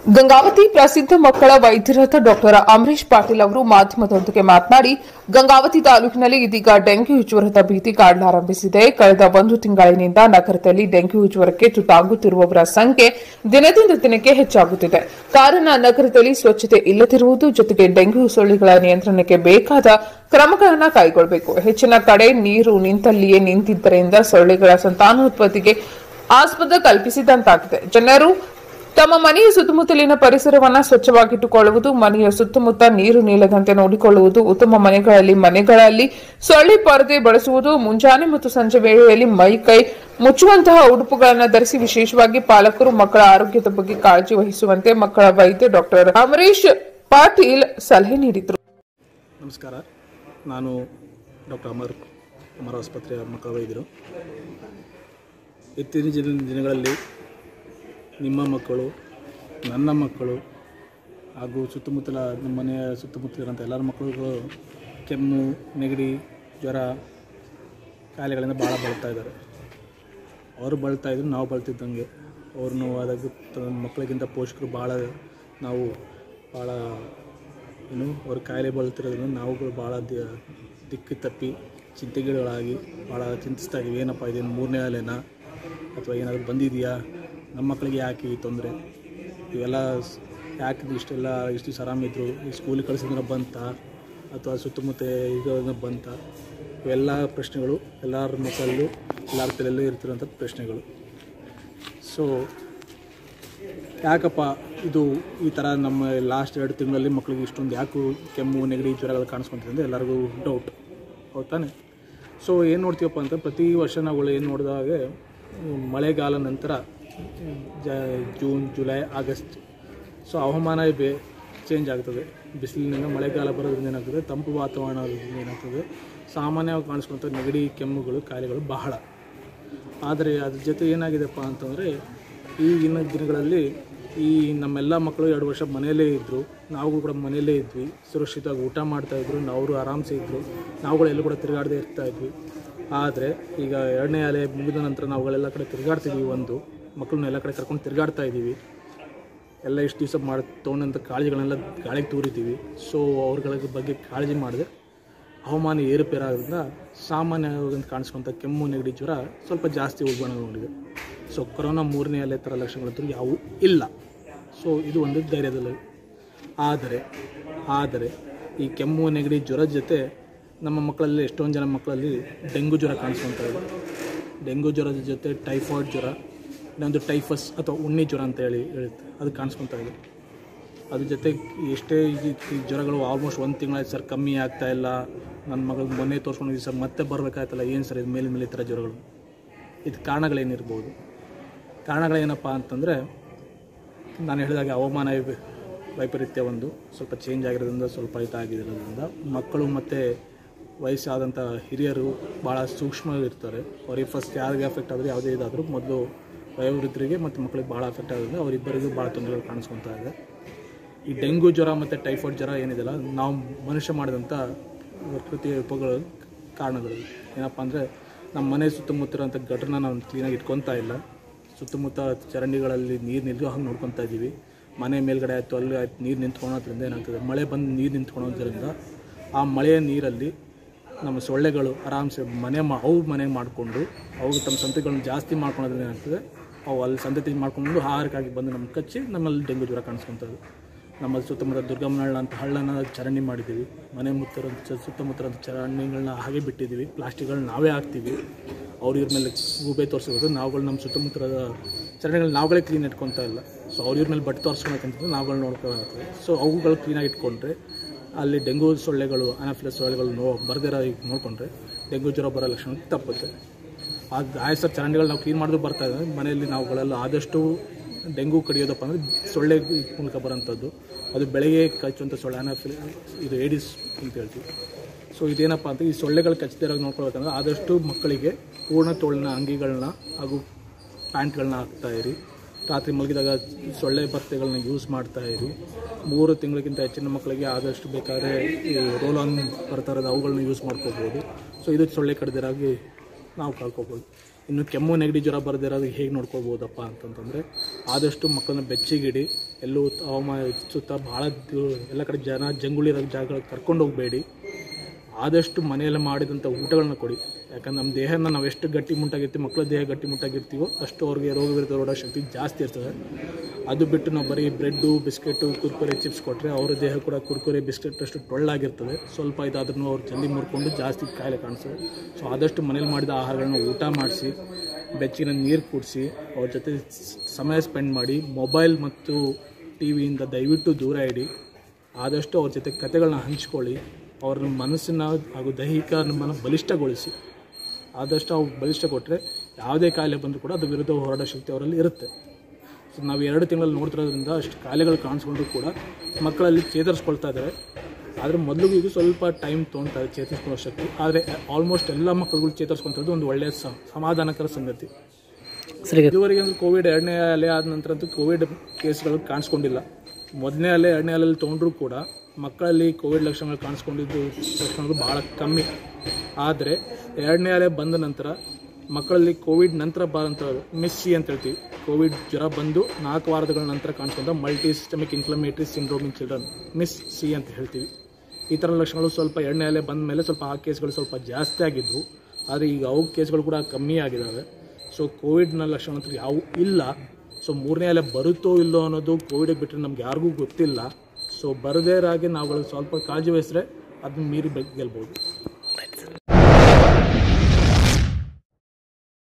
ಗಂಗಾವತಿ ಪ್ರಸಿದ್ಧ ಮಕ್ಕಳ ವೈದ್ಯರಾದ ಡಾಕ್ಟರ್ ಅಮರೀಶ್ ಪಾಟೀಲ್ ಅವರು ಮಾಧ್ಯಮದೊಂದಿಗೆ ಮಾತನಾಡಿ ಗಂಗಾವತಿ ತಾಲೂಕಿನಲ್ಲಿ ಇದೀಗ ಡೆಂಗ್ಯೂ ಜ್ವರದ ಭೀತಿ ಕಾಡಲಾರಂಭಿಸಿದೆ ಕಳೆದ ಒಂದು ತಿಂಗಳಿನಿಂದ ನಗರದಲ್ಲಿ ಡೆಂಗ್ಯೂ ಜ್ವರಕ್ಕೆ ತುತ್ತಾಗುತ್ತಿರುವವರ ಸಂಖ್ಯೆ ದಿನದಿಂದ ದಿನಕ್ಕೆ ಹೆಚ್ಚಾಗುತ್ತಿದೆ ಕಾರಣ ನಗರದಲ್ಲಿ ಸ್ವಚ್ಛತೆ ಇಲ್ಲದಿರುವುದು ಜೊತೆಗೆ ಡೆಂಗ್ಯೂ ಸೊಳ್ಳೆಗಳ ನಿಯಂತ್ರಣಕ್ಕೆ ಬೇಕಾದ ಕ್ರಮಗಳನ್ನು ಕೈಗೊಳ್ಳಬೇಕು ಹೆಚ್ಚಿನ ಕಡೆ ನೀರು ನಿಂತಲ್ಲಿಯೇ ನಿಂತಿದ್ದರಿಂದ ಸೊಳ್ಳೆಗಳ ಸಂತಾನೋತ್ಪತ್ತಿಗೆ ಆಸ್ಪದ ಕಲ್ಪಿಸಿದಂತಾಗಿದೆ ಜನರು ತಮ್ಮ ಮನೆಯ ಸುತ್ತಮುತ್ತಲಿನ ಪರಿಸರವನ್ನ ಸ್ವಚ್ಛವಾಗಿಟ್ಟುಕೊಳ್ಳುವುದು ಮನೆಯ ಸುತ್ತಮುತ್ತ ನೀರು ನಿಲ್ಲದಂತೆ ನೋಡಿಕೊಳ್ಳುವುದು ಉತ್ತಮ ಮನೆಗಳಲ್ಲಿ ಮನೆಗಳಲ್ಲಿ ಸೊಳ್ಳೆ ಪರದೆ ಬಳಸುವುದು ಮುಂಜಾನೆ ಮತ್ತು ಸಂಜೆ ವೇಳೆಯಲ್ಲಿ ಮೈ ಕೈ ಮುಚ್ಚುವಂತಹ ಉಡುಪುಗಳನ್ನು ಧರಿಸಿ ವಿಶೇಷವಾಗಿ ಪಾಲಕರು ಮಕ್ಕಳ ಆರೋಗ್ಯದ ಬಗ್ಗೆ ಕಾಳಜಿ ವಹಿಸುವಂತೆ ಮಕ್ಕಳ ವೈದ್ಯ ಡಾಕ್ಟರ್ ಅಮರೀಶ್ ಪಾಟೀಲ್ ಸಲಹೆ ನೀಡಿದರು ನಮಸ್ಕಾರ ನಾನು ಡಾಕ್ಟರ್ ಅಮರ್ ಅಮರ ಆಸ್ಪತ್ರೆಯ ಮಕ್ಕಳ ವೈದ್ಯರು ಇತ್ತೀಚಿನ ದಿನ- ದಿನಗಳಲ್ಲಿ ನಿಮ್ಮ ಮಕ್ಕಳು ನನ್ನ ಮಕ್ಕಳು ಹಾಗೂ ಸುತ್ತಮುತ್ತಲ ನಮ್ಮ ಮನೆಯ ಸುತ್ತಮುತ್ತಲಿರುವಂಥ ಎಲ್ಲರ ಮಕ್ಕಳಿಗೂ ಕೆಮ್ಮು ನೆಗಡಿ ಜ್ವರ ಕಾಯಿಲೆಗಳಿಂದ ಭಾಳ ಬಳಲ್ತಾ ಇದ್ದಾರೆ ಅವರು ಬಳಲ್ತಾ ಇದ್ರು ನಾವು ಬಳಲ್ತಿದ್ದಂಗೆ ಅವ್ರು ನೋವಾದಾಗ ತ- ಮಕ್ಕಳಿಗಿಂತ ಪೋಷಕರು ಭಾಳ ನಾವು ಭಾಳ ಏನು ಅವ್ರ ಕಾಯಿಲೆ ಬಳಲ್ತಿರೋದ್ರಿಂದ ನಾವುಗಳು ಭಾಳ ದಿ- ದಿಕ್ಕು ತಪ್ಪಿ ಚಿಂತೆಗಳಾಗಿ ಭಾಳ ಚಿಂತಿಸ್ತಾ ಇದ್ದೀವಿ ಏನಪ್ಪ ಇದೇನು ಮೂರನೇ ಅಲೆನಾ ಅಥವಾ ಏನಾದರೂ ಬಂದಿದೆಯಾ ನಮ್ಮ ಮಕ್ಕಳಿಗೆ ಯಾಕೆ ಈ ತೊಂದರೆ ಇವೆಲ್ಲ ಸ್- ಯಾಕೆ ಇದು ಇಷ್ಟೆಲ್ಲ ಇಷ್ಟು ದಿವಸ ಆರಾಮಿದ್ರು ಈ ಸ್ಕೂಲಿಗೆ ಕಳಿಸಿದ್ರೆ ಬಂತ ಅಥವಾ ಸುತ್ತಮುತ್ತ ಈಗ ಬಂತ ಇವೆಲ್ಲ ಪ್ರಶ್ನೆಗಳು ಎಲ್ಲರ ಮಕ್ಕಳಲ್ಲೂ ಎಲ್ಲರ ತಲೆಯಲ್ಲೂ ಇರ್ತಿರೋಂಥ ಪ್ರಶ್ನೆಗಳು ಸೊ ಯಾಕಪ್ಪ ಇದು ಈ ಥರ ನಮ್ಮ ಲಾಸ್ಟ್ ಎರಡು ತಿಂಗಳಲ್ಲಿ ಮಕ್ಕಳಿಗೆ ಇಷ್ಟೊಂದು ಯಾಕೆ ಕೆಮ್ಮು ನೆಗಡಿ ಜ್ವರಗಳು ಕಾಣಿಸ್ಕೊಂತಿದೆ ಅಂದರೆ ಎಲ್ಲರಿಗೂ ಡೌಟ್ ಹೌದು ತಾನೆ ಸೊ ಏನು ನೋಡ್ತೀವಪ್ಪ ಅಂತ ಪ್ರತಿ ವರ್ಷ ನಾವುಗಳು ಏನು ನೋಡಿದಾಗೆ ಹ್ಮ್, ಮಳೆಗಾಲ ನಂತರ ಜ ಜೂನ್ ಜುಲೈ ಆಗಸ್ಟ್ ಸೊ ಹವಾಮಾನ ಬೇ ಚೇಂಜ್ ಆಗ್ತದೆ ಬಿಸಿಲಿನಿಂದ ಮಳೆಗಾಲ ಬರೋದ್ರಿಂದ ಏನಾಗ್ತದೆ ತಂಪು ವಾತಾವರಣ ಆಗೋದ್ರಿಂದ ಏನಾಗ್ತದೆ ಸಾಮಾನ್ಯವಾಗಿ ಕಾಣಿಸ್ಕೊಂಥ ನೆಗಡಿ ಕೆಮ್ಮುಗಳು ಕಾಯಿಲೆಗಳು ಬಹಳ ಆದರೆ ಅದ್ರ ಜೊತೆ ಏನಾಗಿದೆಪ್ಪ ಅಂತಂದರೆ ಈಗಿನ ದಿನಗಳಲ್ಲಿ ಈ ನಮ್ಮೆಲ್ಲ ಮಕ್ಕಳು ಎರಡು ವರ್ಷ ಮನೆಯಲ್ಲೇ ಇದ್ದರು ನಾವು ಕೂಡ ಮನೆಯಲ್ಲೇ ಇದ್ವಿ ಸುರಕ್ಷಿತವಾಗಿ ಊಟ ಮಾಡ್ತಾಯಿದ್ರು ಅವರು ಆರಾಮ್ಸೆ ಇದ್ದರು ನಾವುಗಳು ಎಲ್ಲೂ ಕೂಡ ತಿರುಗಾಡದೇ ಇರ್ತಾ ಇದ್ವಿ ಆದರೆ ಈಗ ಎರಡನೇ ಅಲೆ ಮುಗಿದ ನಂತರ ನಾವುಗಳೆಲ್ಲ ಕಡೆ ತಿರುಗಾಡ್ತಿದ್ವಿ ಒಂದು ಮಕ್ಕಳನ್ನ ಎಲ್ಲ ಕಡೆ ಕರ್ಕೊಂಡು ತಿರುಗಾಡ್ತಾ ಇದ್ದೀವಿ ಎಲ್ಲ ಇಷ್ಟು ದಿವಸ ಮಾಡಿ ತೊಗೊಂಡಂಥ ಕಾಳಜಿಗಳನ್ನೆಲ್ಲ ಗಾಳಿಗೆ ತೂರಿದ್ದೀವಿ ಸೊ ಅವ್ರಗಳ ಬಗ್ಗೆ ಕಾಳಜಿ ಮಾಡಿದೆ ಹವಾಮಾನ ಏರುಪೇರಾಗೋದ್ರಿಂದ ಸಾಮಾನ್ಯವಾಗಿ ಕಾಣಿಸ್ಕೊಂಥ ಕೆಮ್ಮು ನೆಗಡಿ ಜ್ವರ ಸ್ವಲ್ಪ ಜಾಸ್ತಿ ಉಲ್ಬಣಗೊಂಡಿದೆ ಸೊ ಕೊರೋನಾ ಮೂರನೇ ಅಲೆ ಥರ ಲಕ್ಷಣಗಳಂತೂ ಯಾವುವು ಇಲ್ಲ ಸೊ ಇದು ಒಂದು ಧೈರ್ಯದಲ್ಲಿ ಆದರೆ ಆದರೆ ಈ ಕೆಮ್ಮು ನೆಗಡಿ ಜ್ವರದ ಜೊತೆ ನಮ್ಮ ಮಕ್ಕಳಲ್ಲಿ ಎಷ್ಟೊಂದು ಜನ ಮಕ್ಕಳಲ್ಲಿ ಡೆಂಗು ಜ್ವರ ಕಾಣಿಸ್ಕೊತಾ ಇದೆ ಡೆಂಗು ಜ್ವರದ ಜೊತೆ ಟೈಫಾಯ್ಡ್ ಜ್ವರ ಇನ್ನೊಂದು ಟೈಫಸ್ ಅಥವಾ ಉಣ್ಣಿ ಜ್ವರ ಅಂತ ಹೇಳಿ ಹೇಳುತ್ತೆ ಅದು ಕಾಣಿಸ್ಕೊತಾ ಇದೆ ಅದ್ರ ಜೊತೆ ಎಷ್ಟೇ ಈ ಈ ಜ್ವರಗಳು ಆಲ್ಮೋಸ್ಟ್ ಒಂದು ತಿಂಗಳಾಯ್ತು ಸರ್ ಕಮ್ಮಿ ಆಗ್ತಾ ಇಲ್ಲ ನನ್ನ ಮಗಳಿಗೆ ಮೊನ್ನೆ ತೋರಿಸ್ಕೊಂಡಿದ್ದೀವಿ ಸರ್ ಮತ್ತೆ ಬರಬೇಕಾಯ್ತಲ್ಲ ಏನು ಸರ್ ಇದು ಮೇಲೆ ಮೇಲೆ ಈ ಥರ ಜ್ವರಗಳು ಇದು ಕಾರಣಗಳೇನಿರ್ಬೋದು ಕಾರಣಗಳೇನಪ್ಪ ಅಂತಂದರೆ ನಾನು ಹೇಳಿದಾಗ ಹವಾಮಾನ ವೈ- ವೈಪರೀತ್ಯ ಒಂದು ಸ್ವಲ್ಪ ಚೇಂಜ್ ಆಗಿರೋದ್ರಿಂದ ಸ್ವಲ್ಪ ಇದಾಗಿರೋದ್ರಿಂದ ಮಕ್ಕಳು ಮತ್ತು ವಯಸ್ಸಾದಂಥ ಹಿರಿಯರು ಭಾಳ ಸೂಕ್ಷ್ಮ ಇರ್ತಾರೆ ಅವ್ರಿಗೆ ಫಸ್ಟ್ ಯಾರಿಗೆ ಅಫೆಕ್ಟ್ ಆದರೆ ಯಾವುದೇ ಇದಾದರೂ ಮೊದಲು ವಯೋವೃದ್ಧರಿಗೆ ಮತ್ತು ಮಕ್ಕಳಿಗೆ ಭಾಳ ಅಫೆಕ್ಟ್ ಆಗೋದ್ರಿಂದ ಅವರಿಬ್ಬರಿಗೂ ಭಾಳ ತೊಂದರೆಗಳು ಕಾಣಿಸ್ಕೊತಾ ಇದೆ ಈ ಡೆಂಗು ಜ್ವರ ಮತ್ತು ಟೈಫಾಯ್ಡ್ ಜ್ವರ ಏನಿದೆಯಲ್ಲ ನಾವು ಮನುಷ್ಯ ಮಾಡಿದಂಥ ಪ್ರಕೃತಿ ವಿಪಗಳು ಕಾರಣಗಳು ಏನಪ್ಪ ಅಂದರೆ ನಮ್ಮ ಮನೆ ಸುತ್ತಮುತ್ತ ಇರೋಂಥ ಗಟ್ರನ್ನ ನಾವು ಕ್ಲೀನಾಗಿ ಇಟ್ಕೊತಾ ಇಲ್ಲ ಸುತ್ತಮುತ್ತ ಚರಂಡಿಗಳಲ್ಲಿ ನೀರು ನಿಲ್ಲೋ ಹಂಗೆ ನೋಡ್ಕೊತಾ ಇದ್ದೀವಿ ಮನೆ ಮೇಲ್ಗಡೆ ಆಯಿತು ಅಲ್ಲಿ ಆಯ್ತು ನೀರು ನಿಂತ್ಕೊಳೋದ್ರಿಂದ ಏನಾಗ್ತದೆ ಮಳೆ ಬಂದು ನೀರು ನಿಂತ್ಕೊಳೋದ್ರಿಂದ ಆ ಮಳೆಯ ನೀರಲ್ಲಿ ನಮ್ಮ ಸೊಳ್ಳೆಗಳು ಆರಾಮ್ಸೆ ಮನೆ ಮಾ ಅವು ಮನೆ ಮಾಡಿಕೊಂಡು ಅವು ತಮ್ಮ ಸಂತತಿಗಳನ್ನ ಜಾಸ್ತಿ ಮಾಡ್ಕೊಳೋದ್ರಿಂದ ಏನಾಗ್ತದೆ ಅವು ಅಲ್ಲಿ ಸಂತತಿ ಮಾಡ್ಕೊಂಡು ಆಹಾರಕ್ಕಾಗಿ ಬಂದು ನಮ್ಗೆ ಕಚ್ಚಿ ನಮ್ಮಲ್ಲಿ ಡೆಂಗು ಜ್ವರ ಕಾಣಿಸ್ಕೊತದೆ ನಮ್ಮ ಸುತ್ತಮುತ್ತ ದುರ್ಗಮ್ಮನಹಳ್ಳ ಅಂತ ಹಳ್ಳನ ಚರಂಡಿ ಮಾಡಿದ್ದೀವಿ ಮನೆ ಮುತ್ತಿರೋಂಥ ಸುತ್ತಮುತ್ತ ಚರಂಡಿಗಳನ್ನ ಹಾಗೆ ಬಿಟ್ಟಿದ್ದೀವಿ ಪ್ಲಾಸ್ಟಿಕ್ಗಳನ್ನ ನಾವೇ ಹಾಕ್ತೀವಿ ಅವ್ರ ಇವ್ರ ಮೇಲೆ ಗೂಬೆ ತೋರಿಸೋದು ನಾವುಗಳು ನಮ್ಮ ಸುತ್ತಮುತ್ತದ ಚರಂಡಿಗಳನ್ನ ನಾವುಗಳೇ ಕ್ಲೀನ್ ಇಟ್ಕೊತಾ ಇಲ್ಲ ಸೊ ಅವ್ರ ಇವ್ರ ಮೇಲೆ ಬಟ್ಟೆ ತೋರಿಸ್ಕೊಳಕ್ಕಂತಂದ್ರೆ ನಾವುಗಳು ನೋಡ್ಕೊಳ್ತೇವೆ ಸೊ ಅವುಗಳು ಕ್ಲೀನಾಗಿ ಇಟ್ಕೊಂಡ್ರೆ ಅಲ್ಲಿ ಡೆಂಗು ಸೊಳ್ಳೆಗಳು ಅನಾಫಿಲಸ್ ಸೊಳ್ಳೆಗಳು ನೋ ಬರ್ದಿರೋ ಈಗ ನೋಡಿಕೊಂಡ್ರೆ ಡೆಂಗು ಜ್ವರ ಬರೋ ಲಕ್ಷಣ ತಪ್ಪುತ್ತೆ ಅದು ಆಯ್ತು ಸರ್ ಚರಂಡಿಗಳು ನಾವು ಕ್ಲೀನ್ ಮಾಡಿದ್ರು ಬರ್ತಾ ಇದೆ ಮನೆಯಲ್ಲಿ ನಾವುಗಳೆಲ್ಲ ಆದಷ್ಟು ಡೆಂಗು ಕಡಿಯೋದಪ್ಪ ಅಂದರೆ ಸೊಳ್ಳೆ ಮೂಲಕ ಬರೋಂಥದ್ದು ಅದು ಬೆಳಗ್ಗೆ ಕಚ್ಚುವಂಥ ಸೊಳ್ಳೆ ಅನಾಫಿಲ್ ಇದು ಏಡಿಸ್ ಅಂತ ಹೇಳ್ತೀವಿ ಸೊ ಇದೇನಪ್ಪ ಅಂತ ಈ ಸೊಳ್ಳೆಗಳು ಕಚ್ಚದಿರೋ ನೋಡ್ಕೊಳ್ಬೇಕಂದ್ರೆ ಆದಷ್ಟು ಮಕ್ಕಳಿಗೆ ಪೂರ್ಣ ತೋಳಿನ ಅಂಗಿಗಳನ್ನ ಹಾಗೂ ಪ್ಯಾಂಟ್ಗಳನ್ನ ಹಾಕ್ತಾ ಇರಿ ರಾತ್ರಿ ಮಲಗಿದಾಗ ಸೊಳ್ಳೆ ಬತ್ತೆಗಳನ್ನ ಯೂಸ್ ಮಾಡ್ತಾ ಇರಿ ಮೂರು ತಿಂಗಳಿಗಿಂತ ಹೆಚ್ಚಿನ ಮಕ್ಕಳಿಗೆ ಆದಷ್ಟು ಬೇಕಾದ್ರೆ ಈ ರೋಲ್ ಆನ್ ಬರ್ತಾ ಇರೋದು ಅವುಗಳನ್ನ ಯೂಸ್ ಮಾಡ್ಕೋಬೋದು ಸೊ ಇದು ಸೊಳ್ಳೆ ಕಡ್ದಿರಾಗಿ ನಾವು ಕಳ್ಕೊಬೋದು ಇನ್ನು ಕೆಮ್ಮು ನೆಗಡಿ ಜ್ವರ ಬರದಿರೋದು ಹೇಗೆ ನೋಡ್ಕೋಬೋದಪ್ಪ ಅಂತಂತಂದರೆ ಆದಷ್ಟು ಮಕ್ಕಳನ್ನ ಬೆಚ್ಚಗಿಡಿ ಎಲ್ಲೂ ಹವಾಮಾನ ಸುತ್ತ ಭಾಳ ದೂ- ಎಲ್ಲ ಕಡೆ ಜನ ಜಂಗುಳಿರೋ ಜಾಗಗಳಿಗೆ ಕರ್ಕೊಂಡು ಹೋಗಬೇಡಿ ಆದಷ್ಟು ಮನೆಯಲ್ಲಿ ಮಾಡಿದಂಥ ಊಟಗಳನ್ನ ಕೊಡಿ ಯಾಕಂದ್ರೆ ನಮ್ಮ ದೇಹನ ನಾವು ಎಷ್ಟು ಗಟ್ಟಿ ಮುಟ್ಟಾಗಿರ್ತೀವಿ ಮಕ್ಕಳ ದೇಹ ಗಟ್ಟಿ ಮುಟ್ಟಾಗಿರ್ತೀವೋ ಅಷ್ಟು ಅವ್ರಿಗೆ ರೋಗ ವಿರುದ್ಧ ಹೋರಾಡೋ ಶಕ್ತಿ ಜಾಸ್ತಿ ಇರ್ತದೆ ಅದು ಬಿಟ್ಟು ನಾವು ಬರೀ ಬ್ರೆಡ್ಡು ಬಿಸ್ಕೆಟು ಕುರ್ಕುರೆ ಚಿಪ್ಸ್ ಕೊಟ್ಟರೆ ಅವರ ದೇಹ ಕೂಡ ಕುರ್ಕುರೆ ಬಿಸ್ಕೆಟ್ ಅಷ್ಟು ಟೊಳ್ಳಾಗಿರ್ತದೆ ಸ್ವಲ್ಪ ಇದಾದ್ರೂ ಅವ್ರು ಜಲ್ದಿ ಮುರ್ಕೊಂಡು ಜಾಸ್ತಿ ಕಾಯಿಲೆ ಕಾಣಿಸ್ತದೆ ಸೊ ಆದಷ್ಟು ಮನೇಲಿ ಮಾಡಿದ ಆಹಾರಗಳನ್ನ ಊಟ ಮಾಡಿಸಿ ಬೆಚ್ಚಗಿನ ನೀರು ಕುಡಿಸಿ ಅವ್ರ ಜೊತೆ ಸ್- ಸಮಯ ಸ್ಪೆಂಡ್ ಮಾಡಿ ಮೊಬೈಲ್ ಮತ್ತು ಟಿ ವಿಯಿಂದ ದಯವಿಟ್ಟು ದೂರ ಇಡಿ ಆದಷ್ಟು ಅವ್ರ ಜೊತೆ ಕತೆಗಳನ್ನ ಹಂಚ್ಕೊಳ್ಳಿ ಅವ್ರ ಮನಸ್ಸನ್ನ ಹಾಗೂ ದೈಹಿಕ ನಮ್ಮನ್ನು ಬಲಿಷ್ಠಗೊಳಿಸಿ ಆದಷ್ಟು ಅವ್ರು ಬಲಿಷ್ಠ ಕೊಟ್ಟರೆ ಯಾವುದೇ ಕಾಯಿಲೆ ಬಂದರೂ ಕೂಡ ಅದು ವಿರುದ್ಧ ಹೋರಾಡೋ ಶಕ್ತಿ ಅವರಲ್ಲಿ ಇರುತ್ತೆ ಸೊ ನಾವು ಎರಡು ತಿಂಗಳಲ್ಲಿ ನೋಡ್ತಿರೋದ್ರಿಂದ ಅಷ್ಟು ಕಾಯಿಲೆಗಳು ಕಾಣಿಸ್ಕೊಂಡ್ರು ಕೂಡ ಮಕ್ಕಳಲ್ಲಿ ಚೇತರಿಸ್ಕೊಳ್ತಾ ಇದ್ದಾರೆ ಆದರೆ ಮೊದಲಿಗೂ ಇದು ಸ್ವಲ್ಪ ಟೈಮ್ ತೊಗೊಳ್ತಾರೆ ಚೇತರಿಸ್ಕೊಳ್ಳೋ ಶಕ್ತಿ ಆದರೆ ಆಲ್ಮೋಸ್ಟ್ ಎಲ್ಲ ಮಕ್ಕಳುಗಳು ಚೇತರಿಸ್ಕೊಂಥದ್ದು ಒಂದು ಒಳ್ಳೆಯ ಸ ಸಮಾಧಾನಕರ ಸಂಗತಿ ಸರಿ ಇದುವರೆಗೆ ಅಂದ್ರೆ ಕೋವಿಡ್ ಎರಡನೇ ಅಲೆ ಆದ ನಂತರ ಅಂತೂ ಕೋವಿಡ್ ಕೇಸ್ಗಳು ಕಾಣಿಸ್ಕೊಂಡಿಲ್ಲ ಮೊದಲನೇ ಅಲೆ ಎರಡನೇ ಅಲೆಯಲ್ಲಿ ತೊಗೊಂಡ್ರೂ ಕೂಡ ಮಕ್ಕಳಲ್ಲಿ ಕೋವಿಡ್ ಲಕ್ಷಣಗಳು ಕಾಣಿಸ್ಕೊಂಡಿದ್ದು ಲಕ್ಷಣಗಳು ಭಾಳ ಕಮ್ಮಿ ಆದರೆ ಎರಡನೇ ಅಲೆ ಬಂದ ನಂತರ ಮಕ್ಕಳಲ್ಲಿ ಕೋವಿಡ್ ನಂತರ ಬರೋಂಥ ಮಿಸ್ ಸಿ ಅಂತ ಹೇಳ್ತೀವಿ ಕೋವಿಡ್ ಜ್ವರ ಬಂದು ನಾಲ್ಕು ವಾರಗಳ ನಂತರ ಕಾಣಿಸ್ಕೊಂಡ multi systemic inflammatory syndrome in children MIS C ಅಂತ ಹೇಳ್ತೀವಿ ಈ ಥರ ಲಕ್ಷಣಗಳು ಸ್ವಲ್ಪ ಎರಡನೇ ಅಲೆ ಬಂದ ಮೇಲೆ ಸ್ವಲ್ಪ ಆ ಕೇಸ್ಗಳು ಸ್ವಲ್ಪ ಜಾಸ್ತಿ ಆಗಿದ್ವು ಆದರೆ ಈಗ ಅವು ಕೇಸ್ಗಳು ಕೂಡ ಕಮ್ಮಿ ಆಗಿದ್ದಾವೆ ಸೊ ಕೋವಿಡ್ನ ಲಕ್ಷಣ ಅಂತೂ ಯಾವ ಇಲ್ಲ ಸೊ ಮೂರನೇ ಅಲೆ ಬರುತ್ತೋ ಇಲ್ಲೋ ಅನ್ನೋದು ಕೋವಿಡಿಗೆ ಬಿಟ್ಟರೆ ನಮ್ಗೆ ಯಾರಿಗೂ ಗೊತ್ತಿಲ್ಲ ಸೊ ಬರದೇ ಇರಾಗೆ ನಾವುಗಳು ಸ್ವಲ್ಪ ಕಾಳಜಿ ವಹಿಸಿದ್ರೆ ಅದನ್ನ ಮೀರಿ ಬೆ- ಗೆಲ್ಬೋದು